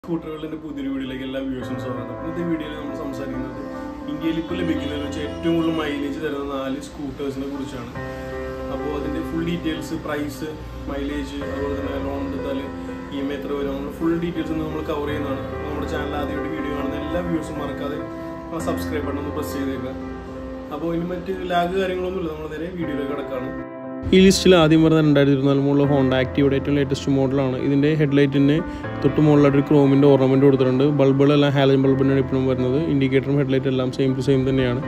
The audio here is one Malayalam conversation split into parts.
സ്കൂട്ടറുകളുടെ പുതിയൊരു വീഡിയോയിലേക്ക് എല്ലാ വ്യൂസും സ്വാഗതം ഇന്നത്തെ വീഡിയോയിൽ നമ്മൾ സംസാരിക്കുന്നത് ഇന്ത്യയിൽ ഇപ്പോൾ ലഭിക്കുന്നതിൽ വെച്ച് ഏറ്റവും കൂടുതൽ മൈലേജ് തരുന്ന നാല് സ്കൂട്ടേഴ്സിനെ കുറിച്ചാണ് അപ്പോൾ അതിൻ്റെ ഫുൾ ഡീറ്റെയിൽസ് പ്രൈസ് മൈലേജ് അതുപോലെ തന്നെ ലോൺ എടുത്താൽ ഇ എം ഐ എത്ര വരും അങ്ങനെ ഫുൾ ഡീറ്റെയിൽസ് നമ്മൾ കവർ ചെയ്യുന്നതാണ് അപ്പോൾ നമ്മുടെ ചാനൽ ആദ്യമായിട്ട് വീഡിയോ കാണുന്ന എല്ലാ വ്യൂസും മറക്കാതെ ആ സബ്സ്ക്രൈബ് ബട്ടൺ ഒന്ന് പ്രസ് ചെയ്തേക്കുക അപ്പോൾ ഇനി മറ്റ് ലാഗ് കാര്യങ്ങളൊന്നുമില്ല നമ്മൾ നേരെ വീഡിയോയിലേക്ക് കിടക്കാണ് ഈ ലിസ്റ്റിൽ ആദ്യം പറഞ്ഞ രണ്ടായിരത്തി ഇരുപത്തിനാല് മോഡൽ ഹോണ്ട ആക്റ്റീവയുടെ ഏറ്റവും ലേറ്റസ്റ്റ് മോഡലാണ് ഇതിൻ്റെ ഹെഡ്ലൈറ്റിന് തൊട്ട് മുകളിലായിട്ട് ഒരു ക്രോമിൻ്റെ ഓർണമെൻറ്റ് കൊടുത്തിട്ടുണ്ട് ബൾബുകളെല്ലാം ഹാലജൻ ബൾബിനാണ് ഇപ്പോഴും വരുന്നത് ഇൻഡിക്കേറ്ററും ഹെഡ്ലൈറ്റ് എല്ലാം സെയിം ടു സെയിം തന്നെയാണ്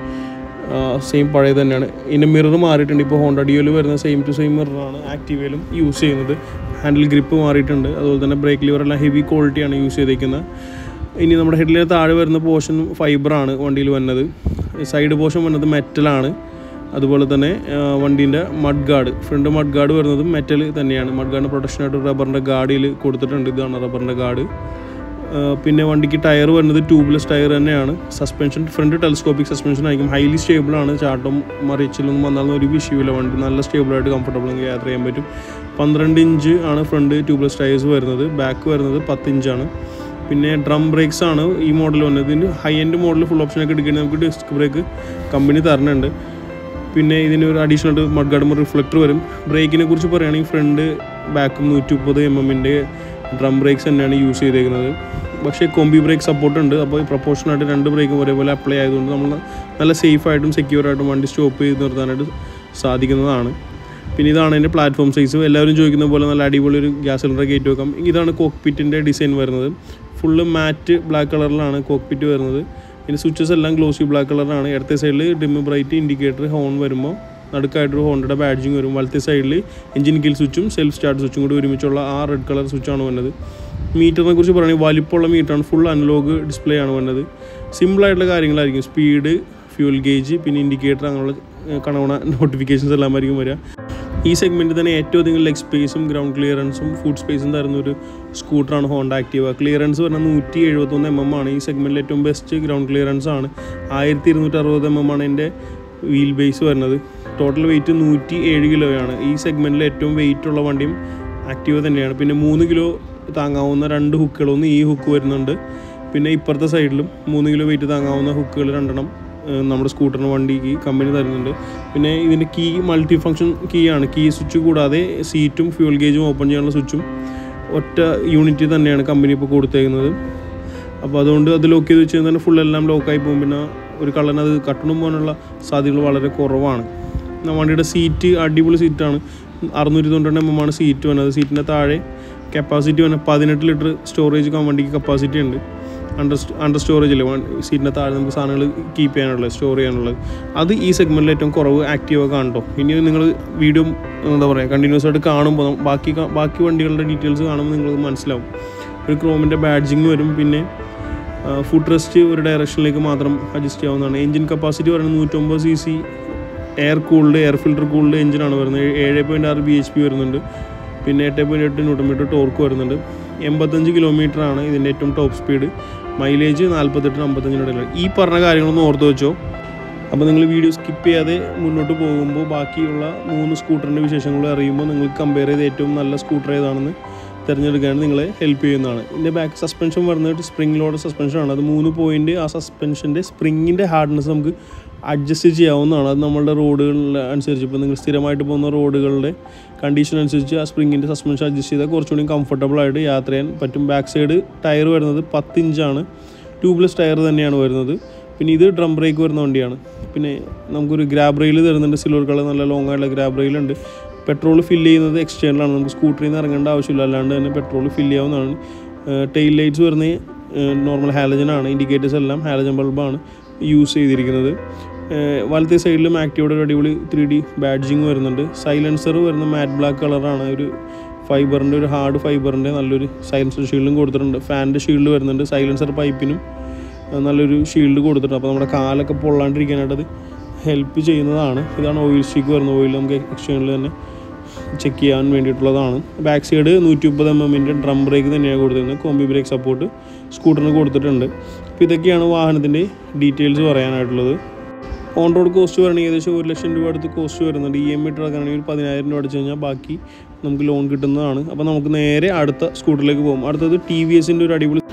സെയിം പഴയ തന്നെയാണ് ഇതിൻ്റെ മിറർ മാറിയിട്ടുണ്ട് ഇപ്പോൾ ഹോണ്ട ഡിയോയിൽ വരുന്ന സെയിം ടു സെയിം മിററാണ് ആക്റ്റീവയിലും യൂസ് ചെയ്യുന്നത് ഹാൻഡിൽ ഗ്രിപ്പ് മാറിയിട്ടുണ്ട് അതുപോലെ തന്നെ ബ്രേക്ക് ലിവർ എല്ലാം ഹെവി ക്വാളിറ്റിയാണ് യൂസ് ചെയ്തിരിക്കുന്നത് ഇനി നമ്മുടെ ഹെഡിലെ താഴെ വരുന്ന പോർഷൻ ഫൈബറാണ് വണ്ടിയിൽ വരുന്നത് സൈഡ് പോർഷൻ വരുന്നത് മെറ്റലാണ് അതുപോലെ തന്നെ വണ്ടീൻ്റെ mud guard front mud guard വരുന്നത് മെറ്റൽ തന്നെയാണ് മഡ് ഗാർഡിന് പ്രൊട്ടക്ഷനായിട്ട് റബ്ബറിൻ്റെ ഗാഡിയിൽ കൊടുത്തിട്ടുണ്ട് ഇതാണ് റബ്ബറിൻ്റെ ഗാർഡ് പിന്നെ വണ്ടിക്ക് ടയർ വരുന്നത് ട്യൂബ്ലെസ് ടയർ തന്നെയാണ് സസ്പെൻഷൻ ഫ്രണ്ട് ടെലിസ്കോപ്പിക് സസ്പെൻഷൻ ആയിരിക്കും ഹൈലി സ്റ്റേബിൾ ആണ് ചാട്ടം മറിച്ചിലൊന്നും വന്നാലും ഒരു വിഷയമില്ല വണ്ടി നല്ല സ്റ്റേബിളായിട്ട് കംഫർട്ടബിൾ യാത്ര ചെയ്യാൻ പറ്റും പന്ത്രണ്ട് ഇഞ്ച് ആണ് ഫ്രണ്ട് ട്യൂബ്ലെസ് ടയേഴ്സ് വരുന്നത് ബാക്ക് വരുന്നത് പത്ത് ഇഞ്ചാണ് പിന്നെ ഡ്രം ബ്രേക്സ് ആണ് ഈ മോഡൽ വന്നത് ഇതിന് ഹൈ എൻഡ് മോഡൽ ഫുൾ ഓപ്ഷനൊക്കെ എടുക്കുകയാണെങ്കിൽ നമുക്ക് ഡിസ്ക് ബ്രേക്ക് കമ്പനി തരുന്നുണ്ട് പിന്നെ ഇതിന് ഒരു അഡീഷണൽ മഡ് ഗാർഡ് റിഫ്ലക്ടർ വരും ബ്രേക്കിനെ കുറിച്ച് പറയുകയാണെങ്കിൽ ഫ്രണ്ട് ബാക്കും നൂറ്റി മുപ്പത് എം എമ്മിൻ്റെ ഡ്രം ബ്രേക്സ് തന്നെയാണ് യൂസ് ചെയ്തേക്കുന്നത് പക്ഷേ കോമ്പി ബ്രേക്ക് സപ്പോർട്ട് ഉണ്ട് അപ്പോൾ പ്രൊപ്പോർഷനായിട്ട് രണ്ട് ബ്രേക്കും ഒരേപോലെ അപ്ലൈ ആയതുകൊണ്ട് നമ്മൾ നല്ല സേഫായിട്ടും സെക്യൂറായിട്ടും വണ്ടി സ്റ്റോപ്പ് ചെയ്ത് നിർത്താനായിട്ട് സാധിക്കുന്നതാണ് പിന്നെ ഇതാണ് എൻ്റെ പ്ലാറ്റ്ഫോം സൈസ് എല്ലാവരും ചോദിക്കുന്ന പോലെ നല്ല അടിപൊളി ഒരു ഗ്യാസ് സിലിണ്ടർ കയറ്റി വെക്കാം ഇതാണ് കോക്പിറ്റിൻ്റെ ഡിസൈൻ വരുന്നത് ഫുള്ള് മാറ്റ് ബ്ലാക്ക് കളറിലാണ് കോക്പിറ്റ് വരുന്നത് ഇതിൻ്റെ സ്വിച്ചസ് എല്ലാം ഗ്ലോസി ബ്ലാക്ക് കളറാണ് ഇടത്തെ സൈഡിൽ ഡിം ബ്രൈറ്റ് ഇൻഡിക്കേറ്റർ ഹോൺ വരുമ്പോൾ നടുക്കായിട്ടൊരു ഹോണ്ടയുടെ ബാഡ്ജിങ് വരും വലത്തെ സൈഡിൽ എഞ്ചിൻ കിൽ സ്വിച്ചും സെൽഫ് സ്റ്റാർട്ട് സ്വിച്ചും കൂടി ഒരുമിച്ചുള്ള ആ റെഡ് കളർ സ്വിച്ചാണ് വന്നത് മീറ്ററിനെ കുറിച്ച് പറയുകയാണെങ്കിൽ വലിപ്പമുള്ള മീറ്ററാണ് ഫുൾ അനലോഗ് ഡിസ്പ്ലേ ആണ് വന്നത് സിമ്പിളായിട്ടുള്ള കാര്യങ്ങളായിരിക്കും സ്പീഡ് ഫ്യൂൽ ഗേജ് പിന്നെ ഇൻഡിക്കേറ്റർ അങ്ങനെയുള്ള കണവണ നോട്ടിഫിക്കേഷൻസ് എല്ലാം ആയിരിക്കും വരിക ഈ സെഗ്മെൻറ്റിൽ തന്നെ ഏറ്റവും അധികം ലെഗ് സ്പേസും ഗ്രൗണ്ട് ക്ലിയറൻസും ഫുഡ് സ്പേസും തരുന്ന ഒരു സ്കൂട്ടറാണ് ഹോണ്ട ആക്റ്റീവ ക്ലിയറൻസ് പറഞ്ഞാൽ നൂറ്റി എഴുപത്തൊന്ന് എം എം ആണ് ഈ സെഗ്മെൻറ്റിൽ ഏറ്റവും ബെസ്റ്റ് ഗ്രൗണ്ട് ക്ലിയറൻസ് ആണ് ആയിരത്തി ഇരുന്നൂറ്റി അറുപത് എം എം ആണ് എൻ്റെ വീൽ ബേസ് വരുന്നത് ടോട്ടൽ വെയിറ്റ് നൂറ്റി ഏഴ് കിലോയാണ് ഈ സെഗ്മെൻറ്റിൽ ഏറ്റവും വെയിറ്റ് ഉള്ള വണ്ടിയും ആക്റ്റീവ തന്നെയാണ് പിന്നെ മൂന്ന് കിലോ താങ്ങാവുന്ന രണ്ട് ഹുക്കുകളൊന്ന് ഈ ഹുക്ക് വരുന്നുണ്ട് പിന്നെ ഇപ്പുറത്തെ സൈഡിലും മൂന്ന് കിലോ വെയിറ്റ് താങ്ങാവുന്ന ഹുക്കുകൾ രണ്ടെണ്ണം നമ്മുടെ സ്കൂട്ടറിന് വണ്ടിക്ക് കമ്പനി തരുന്നുണ്ട് പിന്നെ ഇതിൻ്റെ കീ മൾട്ടി ഫങ്ഷൻ കീ ആണ് കീ സ്വിച്ച് കൂടാതെ സീറ്റും ഫ്യൂൽ ഗേജും ഓപ്പൺ ചെയ്യാനുള്ള സ്വിച്ചും ഒറ്റ യൂണിറ്റ് തന്നെയാണ് കമ്പനി ഇപ്പോൾ കൊടുത്തേക്കുന്നത് അപ്പോൾ അതുകൊണ്ട് അത് ലോക്ക് ചെയ്ത് വെച്ച് കഴിഞ്ഞാൽ ഫുൾ എല്ലാം ലോക്കായി പോകും പിന്നെ ഒരു കളറിന് അത് കട്ടണം പോകാനുള്ള സാധ്യതകൾ വളരെ കുറവാണ് വണ്ടിയുടെ സീറ്റ് അടിപൊളി സീറ്റാണ് അറുന്നൂറ്റി തൊണ്ണൂറ് എം എം ആണ് സീറ്റ് വന്നത് സീറ്റിൻ്റെ താഴെ കപ്പാസിറ്റി വന്നത് പതിനെട്ട് ലിറ്റർ സ്റ്റോറേജ് വണ്ടിക്ക് കപ്പാസിറ്റി ഉണ്ട് അണ്ടർ അണ്ടർ സ്റ്റോറേജ് അല്ലേ സീറ്റിൻ്റെ താഴെ നമുക്ക് സാധനങ്ങൾ കീപ്പ് ചെയ്യാനുള്ളത് സ്റ്റോർ ചെയ്യാനുള്ളത് അത് ഈ സെഗ്മെൻറ്റിൽ ഏറ്റവും കുറവ് ആക്റ്റീവ് കാണട്ടോ ഇനി നിങ്ങൾ വീഡിയോ എന്താ പറയുക കണ്ടിന്യൂസ് ആയിട്ട് കാണുമ്പോൾ ബാക്കി ബാക്കി വണ്ടികളുടെ ഡീറ്റെയിൽസ് കാണുമ്പോൾ നിങ്ങൾക്ക് മനസ്സിലാവും ഒരു ക്രോമിൻ്റെ ബാഡ്ജിങ് വരും പിന്നെ ഫുഡ് റെസ്റ്റ് ഒരു ഡയറക്ഷനിലേക്ക് മാത്രം അഡ്ജസ്റ്റ് ചെയ്യാവുന്നതാണ് എഞ്ചിൻ കപ്പാസിറ്റി പറയുന്നത് നൂറ്റൊമ്പത് C C air cooled air filter cooled എഞ്ചിനാണ് വരുന്നത് ഏഴ് പോയിൻറ്റ് ആറ് ബി എച്ച് പി വരുന്നുണ്ട് പിന്നെ എട്ട് പോയിൻറ്റ് എട്ട് ന്യൂട്ടോമീറ്റർ ടോർക്ക് വരുന്നുണ്ട് എൺപത്തഞ്ച് കിലോമീറ്റർ ആണ് ഇതിൻ്റെ ഏറ്റവും ടോപ്പ് സ്പീഡ് മൈലേജ് നാൽപ്പത്തെട്ട് അമ്പത്തഞ്ചിനിടയിലാണ് ഈ പറഞ്ഞ കാര്യങ്ങളൊന്ന് ഓർത്ത് വെച്ചോ അപ്പോൾ നിങ്ങൾ വീഡിയോ സ്കിപ്പ് ചെയ്യാതെ മുന്നോട്ട് പോകുമ്പോൾ ബാക്കിയുള്ള മൂന്ന് സ്കൂട്ടറിൻ്റെ വിശേഷങ്ങൾ അറിയുമ്പോൾ നിങ്ങൾക്ക് കമ്പയർ ചെയ്ത് ഏറ്റവും നല്ല സ്കൂട്ടർ ഏതാണെന്ന് തിരഞ്ഞെടുക്കാൻ നിങ്ങളെ ഹെൽപ്പ് ചെയ്യുന്നതാണ് ഇതിൻ്റെ ബാക്ക് സസ്പെൻഷൻ വരുന്നത് സ്പ്രിംഗ് ലോഡ് സസ്പെൻഷനാണ് അത് മൂന്ന് പോയിൻറ്റ് ആ സസ്പെൻഷൻ്റെ സ്പ്രിങ്ങിൻ്റെ ഹാർഡ്നെസ് നമുക്ക് അഡ്ജസ്റ്റ് ചെയ്യാവുന്നതാണ് അത് നമ്മളുടെ റോഡുകളിൽ അനുസരിച്ച് ഇപ്പോൾ നിങ്ങൾ സ്ഥിരമായിട്ട് പോകുന്ന റോഡുകളുടെ കണ്ടീഷൻ അനുസരിച്ച് ആ സ്പ്രിങ്ങിൻ്റെ സസ്പെൻഷൻ അഡ്ജസ്റ്റ് ചെയ്താൽ കുറച്ചുകൂടി കംഫർട്ടബിൾ ആയിട്ട് യാത്ര ചെയ്യാൻ പറ്റും ബാക്ക് സൈഡ് ടയർ വരുന്നത് പത്ത് ഇഞ്ചാണ് ട്യൂബ്ലെസ് ടയർ തന്നെയാണ് വരുന്നത് പിന്നെ ഇത് ഡ്രം ബ്രേക്ക് വരുന്ന വണ്ടിയാണ് പിന്നെ നമുക്കൊരു ഗ്രാബ് റെയിൽ തരുന്നുണ്ട് സിൽവർ കളർ നല്ല ലോങ് ആയിട്ടുള്ള ഗ്രാബ് റെയിലുണ്ട് പെട്രോൾ ഫില്ല് ചെയ്യുന്നത് എക്സ്റ്റേണലാണ് നമുക്ക് സ്കൂട്ടറിൽ നിന്ന് ഇറങ്ങേണ്ട ആവശ്യമില്ല അല്ലാണ്ട് തന്നെ പെട്രോൾ ഫില്ല് ചെയ്യാവുന്നതാണ് ടെയിൽ ലൈറ്റ്സ് വരുന്നത് നോർമൽ ഹാലജനാണ് ഇൻഡിക്കേറ്റേഴ്സ് എല്ലാം ഹാലജൻ ബൾബാണ് യൂസ് ചെയ്തിരിക്കുന്നത് വലത്തെ സൈഡിലും ആക്റ്റീവയുടെ ഒരു അടിപൊളി ത്രീ ഡി ബാഡ്ജിങ് വരുന്നുണ്ട് സൈലൻസർ വരുന്ന മാറ്റ് ബ്ലാക്ക് കളറാണ് ഒരു ഫൈബറിൻ്റെ ഒരു ഹാർഡ് ഫൈബറിൻ്റെ നല്ലൊരു സൈലൻസർ ഷീൽഡും കൊടുത്തിട്ടുണ്ട് ഫാനിൻ്റെ ഷീൽഡ് വരുന്നുണ്ട് സൈലൻസർ പൈപ്പിനും നല്ലൊരു ഷീൽഡ് കൊടുത്തിട്ടുണ്ട് അപ്പോൾ നമ്മുടെ കാലൊക്കെ പൊള്ളാണ്ടിരിക്കാനായിട്ട് അത് ഹെൽപ്പ് ചെയ്യുന്നതാണ് ഇതാണ് ഓയിൽ സ്റ്റീക്ക് വരുന്ന ഓയിൽ നമുക്ക് എക്സ്ചേഞ്ചിൽ തന്നെ ചെക്ക് ചെയ്യാൻ വേണ്ടിയിട്ടുള്ളതാണ് ബാക്ക് സൈഡ് നൂറ്റി മുപ്പത് എം എമ്മിൻ്റെ ഡ്രം ബ്രേക്ക് തന്നെയാണ് കൊടുത്തിരുന്നത് കോമ്പി ബ്രേക്ക് സപ്പോർട്ട് സ്കൂട്ടറിന് കൊടുത്തിട്ടുണ്ട് അപ്പോൾ ഇതൊക്കെയാണ് വാഹനത്തിൻ്റെ ഡീറ്റെയിൽസ് പറയാനായിട്ടുള്ളത് ഓൺ റോഡ് കോസ്റ്റ് പറയുകയാണെങ്കിൽ ഏകദേശം ഒരു ലക്ഷം രൂപ അടുത്ത് കോസ്റ്റ് വരുന്നുണ്ട് ഇ എം ഐ ഇട്ടിറക്കുകയാണെങ്കിൽ ഒരു പതിനായിരം രൂപ അടിച്ചു കഴിഞ്ഞാൽ ബാക്കി നമുക്ക് ലോൺ കിട്ടുന്നതാണ് അപ്പോൾ നമുക്ക് നേരെ അടുത്ത സ്കൂട്ടറിലേക്ക് പോകും അടുത്തത് ടി വി എസിൻ്റെ ഒരു അടിപൊളി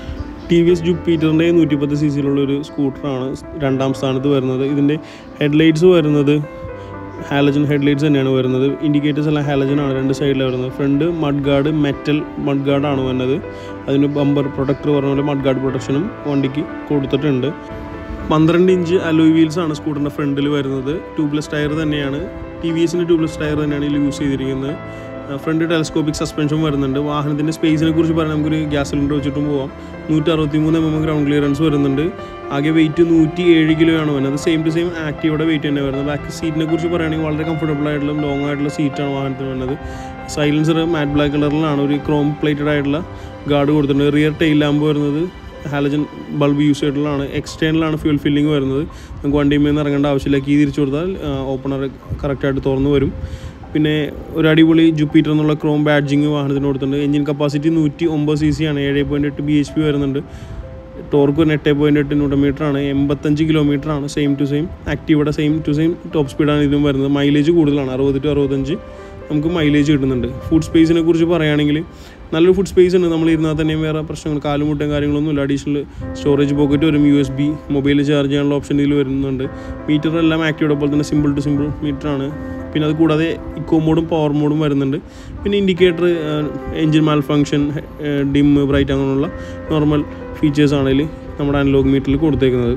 ടി വി എസ് ജുപ്പീറ്ററിൻ്റെ നൂറ്റിപ്പത്ത് സി സിയിലുള്ള ഒരു സ്കൂട്ടറാണ് രണ്ടാം സ്ഥാനത്ത് വരുന്നത് ഇതിൻ്റെ ഹെഡ്ലൈറ്റ്സ് വരുന്നത് ഹാലജൻ ഹെഡ്ലൈറ്റ്സ് തന്നെയാണ് വരുന്നത് ഇൻഡിക്കേറ്റേഴ്സ് എല്ലാം ഹാലജൻ ആണ് രണ്ട് സൈഡിലാണ് വരുന്നത് front mud guard metal mud ഗാർഡാണ് വരുന്നത് അതിന് ബമ്പർ പ്രൊട്ടക്ടർ പറഞ്ഞ പോലെ മഡ് ഗാർഡ് പ്രൊട്ടക്ഷനും വണ്ടിക്ക് കൊടുത്തിട്ടുണ്ട് പന്ത്രണ്ട് ഇഞ്ച് അലോയ് വീൽസ് ആണ് സ്കൂട്ടറിൻ്റെ ഫ്രണ്ടിൽ വരുന്നത് ട്യൂബ്ലെസ് ടയർ തന്നെയാണ് ടി വി എസിൻ്റെ ട്യൂബ്ലെസ് ടയർ തന്നെയാണ് ഇതിൽ യൂസ് ചെയ്തിരിക്കുന്നത് ഫ്രണ്ട് ടെലസ്കോപ്പിക് സസ്പെൻഷൻ വരുന്നുണ്ട് വാഹനത്തിൻ്റെ സ്പേസിനെ കുറിച്ച് പറയാൻ നമുക്കൊരു ഗ്യാസ് സിലിണ്ടർ വെച്ചിട്ടും പോവാം നൂറ്റി അറുപത്തി മൂന്ന് എം എം ഗ്രൗണ്ട് ക്ലിയറൻസ് വരുന്നുണ്ട് ആകെ വെയിറ്റ് നൂറ്റി ഏഴ് കിലോ ആണ് വരുന്നത് സെയിം ടു സെയിം ആക്റ്റീവയുടെ വെയിറ്റ് തന്നെ വരുന്നത് ബാക്ക് സീറ്റിനെ കുറിച്ച് പറയുകയാണെങ്കിൽ വളരെ കംഫർട്ടബിൾ ആയിട്ടുള്ള ലോങ് ആയിട്ടുള്ള സീറ്റാണ് വാഹനത്തിന് വരുന്നത് സൈലൻസർ മാറ്റ് ബ്ലാക്ക് കളറിലാണ് ഒരു ക്രോം പ്ലേറ്റഡ് ആയിട്ടുള്ള ഗാർഡ് കൊടുത്തിട്ടുണ്ട് റിയർ ടെയിൽ ലാമ്പ് വരുന്നത് ഹാലജൻ ബൾബ് യൂസ് ചെയ്തിട്ടുള്ളതാണ് എക്സ്റ്റേണലാണ് ഫ്യൂൽ ഫില്ലിംഗ് വരുന്നത് നമുക്ക് വണ്ടിയിൽ നിന്ന് ഇറങ്ങേണ്ട ആവശ്യമില്ല കീ തിരിച്ചു കൊടുത്താൽ ഓപ്പണർ കറക്റ്റായിട്ട് തുറന്നു വരും പിന്നെ ഒരു അടിപൊളി ജുപ്പീറ്റർ എന്നുള്ള ക്രോം ബാഡ്ജിങ് വാഹനത്തിന് കൊടുത്തിട്ടുണ്ട് എഞ്ചിൻ കപ്പാസിറ്റി നൂറ്റി ഒമ്പത് സി സി ആണ് ഏഴ് പോയിൻറ്റ് എട്ട് ബി എച്ച് പി വരുന്നുണ്ട് ടോർക്ക് ഒരു എട്ട് പോയിൻറ്റ് എട്ട് ന്യൂട്ടോമീറ്റർ ആണ് എൺപത്തഞ്ച് കിലോമീറ്റർ ആണ് സെയിം ടു സെയിം ആക്റ്റീവയുടെ സെയിം ടു സെയിം ടോപ്പ് സ്പീഡാണ് ഇതിനും വരുന്നത് മൈലേജ് കൂടുതലാണ് അറുപത് ടു അറുപത്തഞ്ച് നമുക്ക് മൈലേജ് കിട്ടുന്നുണ്ട് ഫുഡ് സ്പേസിനെ കുറിച്ച് പറയുകയാണെങ്കിൽ നല്ലൊരു ഫുഡ് സ്പേസ് ഉണ്ട് നമ്മൾ ഇരുന്നാൽ തന്നെയും വേറെ പ്രശ്നങ്ങൾ കാലുമുട്ടയും കാര്യങ്ങളൊന്നുമില്ല അഡീഷണൽ സ്റ്റോറേജ് പോക്കറ്റ് വരും U S B mobile charge ചെയ്യാനുള്ള ഓപ്ഷൻ ഇതിൽ വരുന്നുണ്ട് മീറ്റർ എല്ലാം ആക്റ്റീവ് പോലെ തന്നെ സിമ്പിൾ ടു സിമ്പിൾ മീറ്റർ ആണ് പിന്നെ അത് കൂടാതെ ഇക്കോ മോഡും പവർ മോഡും വരുന്നുണ്ട് പിന്നെ indicator engine malfunction dim bright അങ്ങനെയുള്ള നോർമൽ ഫീച്ചേഴ്സ് ആണെങ്കിൽ നമ്മുടെ അനലോഗ് മീറ്ററിൽ കൊടുത്തേക്കുന്നത്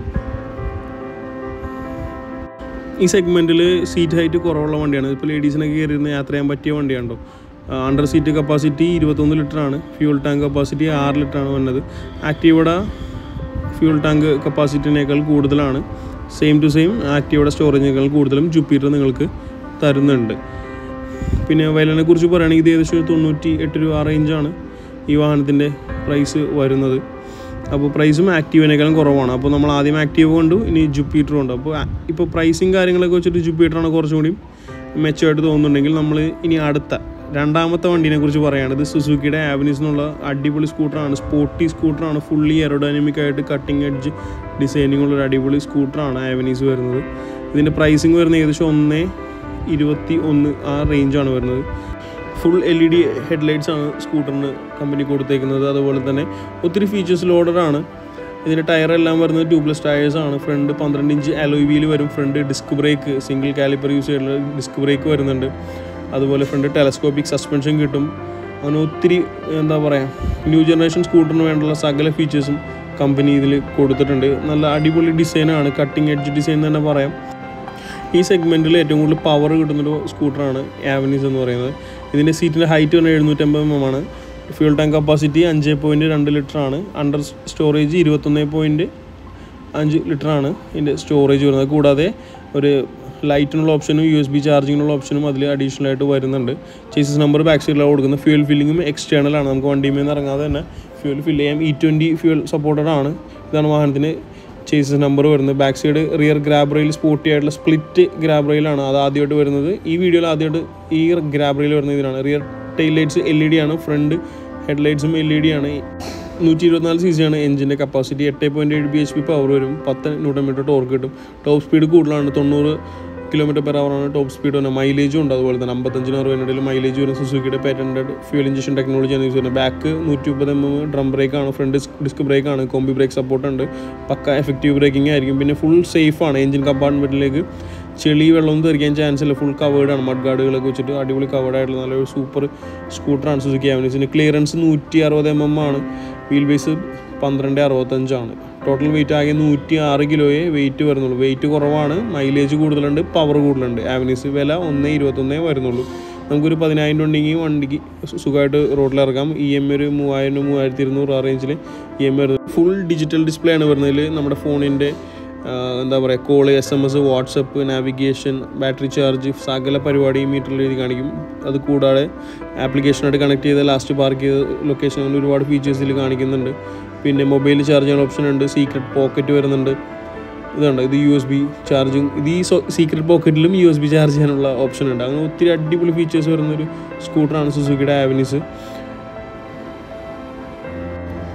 ഈ സെഗ്മെൻറ്റിൽ സീറ്റ് ഹൈറ്റ് കുറവുള്ള വണ്ടിയാണ് ഇപ്പോൾ ലേഡീസിനൊക്കെ കയറിയിരുന്ന് യാത്ര ചെയ്യാൻ പറ്റിയ വണ്ടിയാണോ അണ്ടർ സീറ്റ് കപ്പാസിറ്റി ഇരുപത്തൊന്ന് ലിറ്ററാണ് ഫ്യൂൾ ടാങ്ക് കപ്പാസിറ്റി ആറ് ലിറ്ററാണ് വന്നത് ആക്റ്റീവയുടെ ഫ്യൂൾ ടാങ്ക് കപ്പാസിറ്റിനേക്കാൾ കൂടുതലാണ് സെയിം ടു സെയിം ആക്റ്റീവയുടെ സ്റ്റോറേജിനേക്കാൾ കൂടുതലും ജുപ്പീറ്റർ നിങ്ങൾക്ക് തരുന്നുണ്ട് പിന്നെ വിലനെ കുറിച്ച് പറയുകയാണെങ്കിൽ ഇത് ഏകദേശം തൊണ്ണൂറ്റി എട്ട് രൂപ റേഞ്ചാണ് ഈ വാഹനത്തിൻ്റെ പ്രൈസ് വരുന്നത് അപ്പോൾ പ്രൈസും ആക്റ്റീവിനേക്കാളും കുറവാണ് അപ്പോൾ നമ്മൾ ആദ്യം ആക്റ്റീവ് കൊണ്ടു ഇനി ജുപ്പീറ്റർ ഉണ്ട് അപ്പോൾ ഇപ്പോൾ പ്രൈസിങ് കാര്യങ്ങളൊക്കെ വെച്ചിട്ട് ജുപ്പീറ്ററാണ് കുറച്ചും കൂടി മെച്ചമായിട്ട് തോന്നുന്നുണ്ടെങ്കിൽ നമ്മൾ ഇനി അടുത്ത രണ്ടാമത്തെ വണ്ടീനെ കുറിച്ച് പറയുകയാണ് ഇത് സുസുക്കിയുടെ ആവനീസ് എന്നുള്ള അടിപൊളി സ്കൂട്ടറാണ് സ്പോർട്ടി സ്കൂട്ടറാണ് ഫുള്ളി എയറോഡൈനമിക് ആയിട്ട് കട്ടിങ് എഡ്ജ് ഡിസൈനിങ് ഉള്ള ഒരു അടിപൊളി സ്കൂട്ടറാണ് ആവനീസ് വരുന്നത് ഇതിൻ്റെ പ്രൈസിങ് വരുന്നത് ഏകദേശം ഒന്ന് ഇരുപത്തി ഒന്ന് ആ റേഞ്ചാണ് വരുന്നത് full L E D headlights ആണ് സ്കൂട്ടറിന് കമ്പനി കൊടുത്തേക്കുന്നത് അതുപോലെ തന്നെ ഒത്തിരി ഫീച്ചേഴ്സ് ലോഡറാണ് ഇതിൻ്റെ ടയറെല്ലാം വരുന്നത് ട്യൂബ്ലെസ് ടയേഴ്സ് ആണ് ഫ്രണ്ട് പന്ത്രണ്ട് ഇഞ്ച് അലോയ് വീൽ വരും front disc brake single caliper യൂസ് ചെയ്തിട്ടുള്ള ഡിസ്ക് ബ്രേക്ക് വരുന്നുണ്ട് അതുപോലെ ഫ്രണ്ട് ടെലസ്കോപ്പിക് സസ്പെൻഷൻ കിട്ടും അങ്ങനെ ഒത്തിരി എന്താ പറയുക ന്യൂ ജനറേഷൻ സ്കൂട്ടറിന് വേണ്ടുള്ള സകല ഫീച്ചേഴ്സും കമ്പനി ഇതിൽ കൊടുത്തിട്ടുണ്ട് നല്ല അടിപൊളി ഡിസൈനാണ് കട്ടിങ് എഡ്ജ് ഡിസൈൻ തന്നെ പറയാം ഈ സെഗ്മെൻറ്റിൽ ഏറ്റവും കൂടുതൽ പവർ കിട്ടുന്നൊരു സ്കൂട്ടറാണ് ആവനീസ് എന്ന് പറയുന്നത് ഇതിൻ്റെ സീറ്റിൻ്റെ ഹൈറ്റ് പറഞ്ഞാൽ എഴുന്നൂറ്റമ്പത് എം എം ആണ് ഫ്യൂൾ ടാങ്ക് കപ്പാസിറ്റി അഞ്ച് പോയിൻറ്റ് രണ്ട് ലിറ്റർ ആണ് അണ്ടർ സ്റ്റോറേജ് ഇരുപത്തൊന്ന് പോയിൻറ്റ് അഞ്ച് ലിറ്റർ ആണ് ഇതിൻ്റെ സ്റ്റോറേജ് വരുന്നത് കൂടാതെ ഒരു ലൈറ്റിനുള്ള ഓപ്ഷനും യു എസ് ബി ചാർജിങ്ങിനുള്ള ഓപ്ഷനും അതിൽ അഡീഷണൽ ആയിട്ട് വരുന്നുണ്ട് ചേസസ് നമ്പർ ബാക്ക് സൈഡിലാണ് കൊടുക്കുന്നത് ഫ്യൂൽ ഫില്ലിങ്ങും എക്സ്റ്റേണൽ ആണ് നമുക്ക് വണ്ടിയിൽ നിന്ന് ഇറങ്ങാതെ തന്നെ ഫ്യൂൽ ഫില്ല് ചെയ്യാം ഇ ട്വൻറ്റി ഫ്യൂൽ സപ്പോർട്ടഡ് ആണ് ഇതാണ് വാഹനത്തിന് ചേസസ് നമ്പർ വരുന്നത് back side rear grab rail sporty ആയിട്ടുള്ള സ്പ്ലിറ്റ് ഗ്രാബ് റെയിലാണ് അത് ആദ്യമായിട്ട് വരുന്നത് ഈ വീഡിയോയിൽ ആദ്യമായിട്ട് ഈ ഗ്രാബ് റെയിൽ വരുന്നത് ഇതിനാണ് rear tail lights L E D ആണ് ഫ്രണ്ട് ഹെഡ് ലൈറ്റ്സും എൽ ഇ ഡി ആണ് നൂറ്റി ഇരുപത്തിനാല് സി സി ആണ് എഞ്ചിൻ്റെ കപ്പാസിറ്റി എട്ട് പോയിൻറ്റ് ഏഴ് ബി എച്ച് പി പവർ വരും പത്ത് ന്യൂട്ടൺ മീറ്റർ ടോർക്ക് കിട്ടും ടോപ്പ് സ്പീഡ് കൂടുതലാണ് തൊണ്ണൂറ് കിലോമീറ്റർ പെർ ആണ് ടോപ്പ് സ്പീഡ് വരുന്നത് മൈലേജും ഉണ്ട് അതുപോലെ തന്നെ അമ്പത്തഞ്ചിന് അറുപതിനിടയിൽ മൈലേജ് വരുന്ന സുസുക്കിയുടെ പാറ്റൻറ്റഡ് ഫ്യൂൽ ഇഞ്ചക്ഷൻ ടെക്നോളജിയാണ് യൂസ് ചെയ്യുന്നത് ബാക്ക് നൂറ്റി മുപ്പത് എം എം ഡ്രം ബ്രേക്ക് ആണ് ഫ്രണ്ട് ഡിസ്ക് ബ്രേക്ക് ആണ് കോമ്പി ബ്രേക്ക് സപ്പോർട്ട് ഉണ്ട് പക്ക എഫക്റ്റീവ് ബ്രേക്കിംഗ് ആയിരിക്കും പിന്നെ ഫുൾ സേഫ് ആണ് എഞ്ചിൻ കമ്പാർട്ട്മെൻറ്റിലേക്ക് ചെളി വെള്ളമൊന്നും തെറിക്കാൻ ചാൻസ് ഇല്ല ഫുൾ കവേർഡാണ് മഡ് ഗാർഡുകളൊക്കെ വെച്ചിട്ട് അടിപൊളി കവേർഡ് ആയിട്ടുള്ള നല്ലൊരു സൂപ്പർ സ്കൂട്ടറാണ് സുസുക്കി ആവനീസിന് ക്ലിയറൻസ് നൂറ്റി അറുപത് എം എം ആണ് വീൽ ബേസ് പന്ത്രണ്ട് അറുപത്തഞ്ചാണ് ടോട്ടൽ വെയിറ്റ് ആകെ നൂറ്റി ആറ് കിലോയെ വെയിറ്റ് വരുന്നുള്ളൂ വെയിറ്റ് കുറവാണ് മൈലേജ് കൂടുതലുണ്ട് പവർ കൂടുതലുണ്ട് ആവനീസ് വില ഒന്ന് ഇരുപത്തൊന്നേ വരുന്നുള്ളൂ നമുക്കൊരു പതിനായിരം രൂപ ഉണ്ടെങ്കിൽ വണ്ടിക്ക് സുഖമായിട്ട് റോഡിൽ ഇറക്കാം ഇ എം ഒരു മൂവായിരം മൂവായിരത്തി ഇരുന്നൂറ് ആ റേഞ്ചിൽ ഇ എം വരുന്നത് ഫുൾ ഡിജിറ്റൽ ഡിസ്പ്ലേ ആണ് വരുന്നതിൽ നമ്മുടെ ഫോണിൻ്റെ എന്താ പറയുക call S M S WhatsApp navigation battery charge സകല പരിപാടി ഈ മീറ്ററിൽ എഴുതി കാണിക്കും അത് കൂടാതെ ആപ്ലിക്കേഷനായിട്ട് കണക്ട് ചെയ്ത ലാസ്റ്റ് പാർക്ക് ചെയ്ത ലൊക്കേഷൻ അങ്ങനെ ഒരുപാട് ഫീച്ചേഴ്സ് ഇതിൽ കാണിക്കുന്നുണ്ട് പിന്നെ മൊബൈൽ ചാർജ് ചെയ്യാൻ ഓപ്ഷൻ ഉണ്ട് സീക്രട്ട് പോക്കറ്റ് വരുന്നുണ്ട് ഇതുണ്ട് ഇത് യു എസ് ബി ചാർജിങ് ഇത് ഈ സീക്രട്ട് പോക്കറ്റിലും യു എസ് ബി ചാർജ് ചെയ്യാനുള്ള ഓപ്ഷൻ ഉണ്ട് അങ്ങനെ ഒത്തിരി അടിപൊളി ഫീച്ചേഴ്സ് വരുന്നൊരു സ്കൂട്ടറാണ് സുസുക്കിയുടെ ആവനീസ്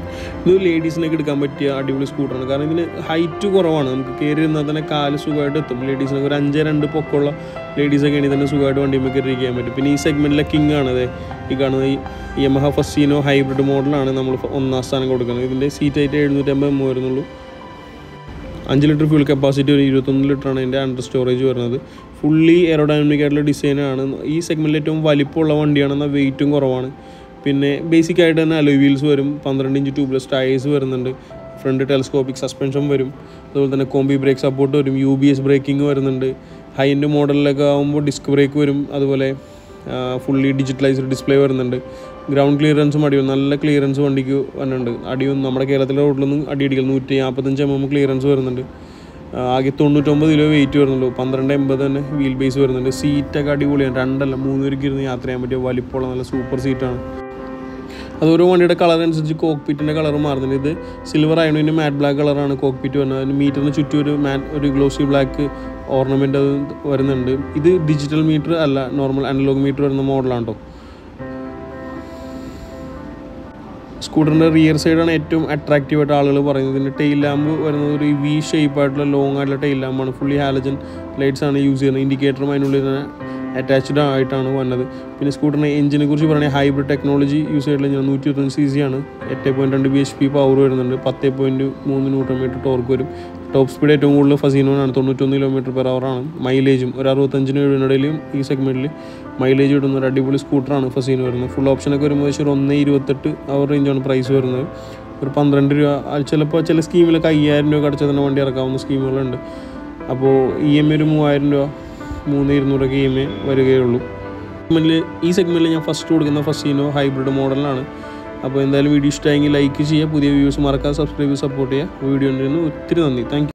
ഇത് ലേഡീസിനൊക്കെ എടുക്കാൻ പറ്റിയ അടിപൊളി സ്കൂട്ടറാണ് കാരണം ഇതിന് ഹൈറ്റ് കുറവാണ് നമുക്ക് കയറി ഇരുന്നാൽ തന്നെ കാല് സുഖമായിട്ട് എത്തും ലേഡീസിനൊക്കെ ഒരു അഞ്ച് രണ്ട് പൊക്കമുള്ള ലേഡീസൊക്കെ ആണെങ്കിൽ തന്നെ സുഖമായിട്ട് വണ്ടിയിൽ കയറി ഇരിക്കാൻ പറ്റും പിന്നെ ഈ സെഗ്മെൻറ്റിലെ കിങ് ആണ് അതെ ഈ കാണുന്നത് ഈ യമഹ ഫസ്റ്റീനോ ഹൈബ്രിഡ് മോഡലാണ് നമ്മൾ ഒന്നാം സ്ഥാനം കൊടുക്കുന്നത് ഇതിൻ്റെ സീറ്റ് ആയിട്ട് എഴുന്നൂറ്റമ്പത് എം വരുന്നുള്ളൂ അഞ്ച് ലിറ്റർ ഫ്യൂൾ കപ്പാസിറ്റി ഒരു ഇരുപത്തൊന്ന് ലിറ്ററാണ് ഇതിൻ്റെ അണ്ടർ സ്റ്റോറേജ് വരുന്നത് ഫുള്ളി എയറോഡൈനമിക് ആയിട്ടുള്ള ഡിസൈനാണ് ഈ സെഗ്മെൻറ്റിൽ ഏറ്റവും വലിപ്പമുള്ള വണ്ടിയാണ് എന്നാൽ വെയിറ്റും കുറവാണ് പിന്നെ ബേസിക് ആയിട്ട് തന്നെ അലോയ് വീൽസ് വരും പന്ത്രണ്ട് ഇഞ്ച് ട്യൂബ്ലെസ് ടയേഴ്സ് വരുന്നുണ്ട് ഫ്രണ്ട് ടെലസ്കോപ്പിക് സസ്പെൻഷൻ വരും അതുപോലെ തന്നെ കോമ്പി ബ്രേക്ക് സപ്പോർട്ട് വരും യു ബി എസ് ബ്രേക്കിംഗ് വരുന്നുണ്ട് ഹൈ എൻഡ് മോഡലിലൊക്കെ ആകുമ്പോൾ ഡിസ്ക് ബ്രേക്ക് വരും അതുപോലെ ഫുള്ളി ഡിജിറ്റലൈസ്ഡ് ഡിസ്പ്ലേ വരുന്നുണ്ട് ഗ്രൗണ്ട് ക്ലിയറൻസും അടിയും നല്ല ക്ലിയറൻസ് വണ്ടിക്ക് വരുന്നുണ്ട് അടിയും നമ്മുടെ കേരളത്തിലെ റോഡിലൊന്നും അടിയടിക്കൽ നൂറ്റി നാൽപ്പത്തഞ്ച് എം എം ക്ലിയറൻസ് വരുന്നുണ്ട് ആ, ആകെ തൊണ്ണൂറ്റൊമ്പത് കിലോ വെയിറ്റ് വരുന്നുള്ളൂ പന്ത്രണ്ട് എൺപത് തന്നെ വീൽ ബേസ് വരുന്നുണ്ട് സീറ്റൊക്കെ അടിപൊളിയാണ് രണ്ടല്ല മൂന്ന് പേർക്ക് ഇരുന്ന് യാത്ര ചെയ്യാൻ പറ്റിയ വലിപ്പമുള്ള നല്ല സൂപ്പർ സീറ്റാണ് അത് ഓരോ വണ്ടിയുടെ കളർ അനുസരിച്ച് കോക്പിറ്റിൻ്റെ കളർ മാറുന്നുണ്ട് ഇത് സിൽവർ ആയതുകൊണ്ട് ഇതിൻ്റെ മാറ്റ് ബ്ലാക്ക് കളറാണ് കോക്പിറ്റ് വരുന്നത് അതിന് മീറ്ററിന് ചുറ്റും ഒരു മാറ്റ് ഒരു ഗ്ലോസി ബ്ലാക്ക് ഓർണമെൻ്റ് അത് വരുന്നുണ്ട് ഇത് ഡിജിറ്റൽ മീറ്റർ അല്ല നോർമൽ അനലോഗ് മീറ്റർ വരുന്ന മോഡലാണ് കേട്ടോ സ്കൂട്ടറിൻ്റെ റിയർ സൈഡാണ് ഏറ്റവും അട്രാക്റ്റീവ് ആയിട്ട് ആളുകൾ പറയുന്നത് ഇതിൻ്റെ ടെയിൽ ലാമ്പ് വരുന്നത് ഒരു വി ഷേപ്പ് ആയിട്ടുള്ള ലോങ് ആയിട്ടുള്ള ടെയിൽ ലാമ്പാണ് ഫുള്ളി ഹാലജൻ ലൈറ്റ്സ് ആണ് യൂസ് ചെയ്യുന്നത് ഇൻഡിക്കേറ്ററും അതിനുള്ളിൽ തന്നെ അറ്റാച്ച്ഡ് ആയിട്ടാണ് വന്നത് പിന്നെ സ്കൂട്ടറിൻ്റെ എഞ്ചിനെ കുറിച്ച് പറയുകയാണെങ്കിൽ ഹൈബ്രിഡ് ടെക്നോളജി യൂസ് ചെയ്തിട്ടുള്ള എഞ്ചിൻ നൂറ്റി ഇരുപത്തഞ്ച് സി സി ആണ് എട്ട് പോയിൻറ്റ് രണ്ട് ബി എച്ച് പി പവർ വരുന്നുണ്ട് പത്ത് പോയിൻറ്റ് മൂന്ന് ന്യൂട്രൺ മീറ്റർ ടോർക്ക് വരും ടോപ്പ് സ്പീഡ് ഏറ്റവും കൂടുതൽ ഫസീനോനാണ് തൊണ്ണൂറ്റൊന്ന് കിലോമീറ്റർ പെർ ആണ് മൈലേജും ഒരു അറുപത്തഞ്ചിന് എഴുപതിനിടയിലും ഈ സെഗ്മെൻറ്റിൽ മൈലേജ് കിട്ടുന്ന ഒരു അടിപൊളി സ്കൂട്ടറാണ് ഫസീനോ വരുന്നത് ഫുൾ ഓപ്ഷനൊക്കെ വരുമ്പോൾ ഏകദേശം ഒരു ഒന്ന് ഇരുപത്തെട്ട് അവർ റേഞ്ചാണ് പ്രൈസ് വരുന്നത് ഒരു പന്ത്രണ്ട് രൂപ അത് ചിലപ്പോൾ ചില സ്കീമിലൊക്കെ അയ്യായിരം രൂപ അടച്ചാൽ തന്നെ വണ്ടി ഇറക്കാവുന്ന സ്കീമുകളുണ്ട് അപ്പോൾ ഇ എം ഐ ഒരു മൂവായിരം രൂപ മൂന്ന് ഇരുന്നൂറൊക്കെ ഇ എം ഐ വരികയുള്ളൂ സെഗ്മെൻറ്റിൽ ഈ സെഗ്മെൻറ്റിൽ ഞാൻ ഫസ്റ്റ് കൊടുക്കുന്ന ഫസീനോ ഹൈബ്രിഡ് മോഡലാണ് അപ്പോൾ എന്തായാലും വീഡിയോ ഇഷ്ടമായെങ്കിൽ ലൈക്ക് ചെയ്യുക പുതിയ വ്യൂസ് മറക്കാതെ സബ്സ്ക്രൈബ് സപ്പോർട്ട് ചെയ്യുക വീഡിയോ ഉണ്ടെന്ന് ഒത്തിരി നന്ദി താങ്ക്